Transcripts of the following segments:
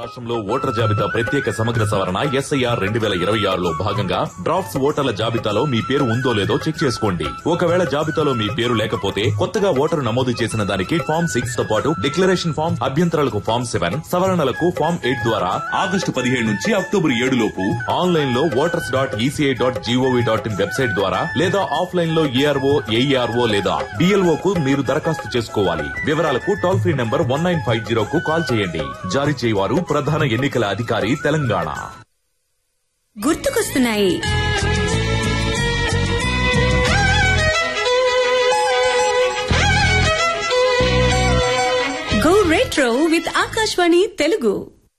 రాష్ట్రంలో ఓటర్ల జాబితా ప్రత్యేక సమగ్ర సవరణ ఎస్ఐఆర్ రెండు వేల ఇరవై ఆరులో భాగంగా డ్రాఫ్ట్స్ ఓటర్ల జాబితాలో మీ పేరు ఉందో లేదో చెక్ చేసుకోండి ఒకవేళ జాబితాలో మీ పేరు లేకపోతే కొత్తగా ఓటరు నమోదు చేసిన దానికి ఫామ్ సిక్స్ తో పాటు డిక్లరేషన్ ఫామ్ అభ్యంతరాలకు ఫామ్ సెవెన్ సవరణలకు ఫామ్ ఎయిట్ ద్వారా ఆగస్టు పదిహేడు నుంచి అక్టోబర్ ఏడు లోపు ఆన్లైన్ లో voters dot ECI dot GOV dot in website ద్వారా లేదా ఆఫ్లైన్ లో ఏఆర్ఓ ఏఈఆర్ఓ లేదా డిఎల్ఓ కు మీరు దరఖాస్తు చేసుకోవాలి వివరాలకు toll free number one nine five zero కు కాల్ చేయండి జారీ చేయవారు ప్రధాన ఎన్నికల అధికారి తెలంగాణ గుర్తుకొస్తున్నాయి go retro with Akashvani Telugu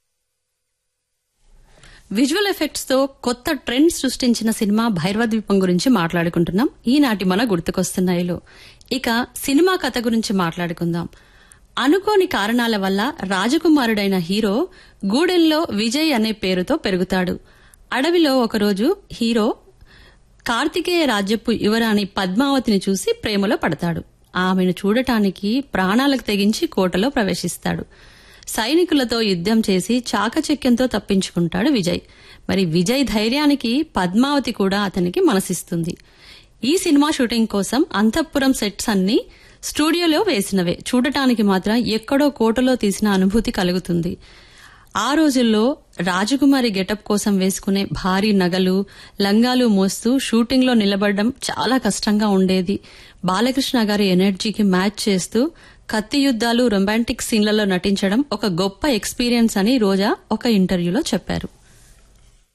visual effects తో కొత్త ట్రెండ్ సృష్టించిన సినిమా భైరవ ద్వీపం గురించి మాట్లాడుకుంటున్నాం ఈనాటి మన గుర్తుకొస్తున్నాయిలో ఇక సినిమా కథ గురించి మాట్లాడుకుందాం అనుకోని కారణాల వల్ల రాజకుమారుడైన హీరో గూడెంలో విజయ్ అనే పేరుతో పెరుగుతాడు అడవిలో ఒకరోజు హీరో కార్తికేయ రాజ్యపు యువరాణి పద్మావతిని చూసి ప్రేమలో పడతాడు ఆమెను చూడటానికి ప్రాణాలకు తెగించి కోటలో ప్రవేశిస్తాడు సైనికులతో యుద్ధం చేసి చాకచక్యంతో తప్పించుకుంటాడు విజయ్ మరి విజయ్ ధైర్యానికి పద్మావతి కూడా అతనికి మనసిస్తుంది ఈ సినిమా షూటింగ్ కోసం అంతఃపురం సెట్స్ అన్ని స్టూడియోలో వేసినవే చూడటానికి మాత్రం ఎక్కడో కోటలో తీసిన అనుభూతి కలుగుతుంది ఆ రోజుల్లో రాజకుమారి గెటప్ కోసం వేసుకునే భారీ నగలు లంగాలు మోస్తూ షూటింగ్ లో నిలబడడం చాలా కష్టంగా ఉండేది బాలకృష్ణ గారి ఎనర్జీకి మ్యాచ్ చేస్తూ కత్తి యుద్ధాలు రొమాంటిక్ సీన్లలో నటించడం ఒక గొప్ప ఎక్స్పీరియన్స్ అని రోజా ఒక ఇంటర్వ్యూలో చెప్పారు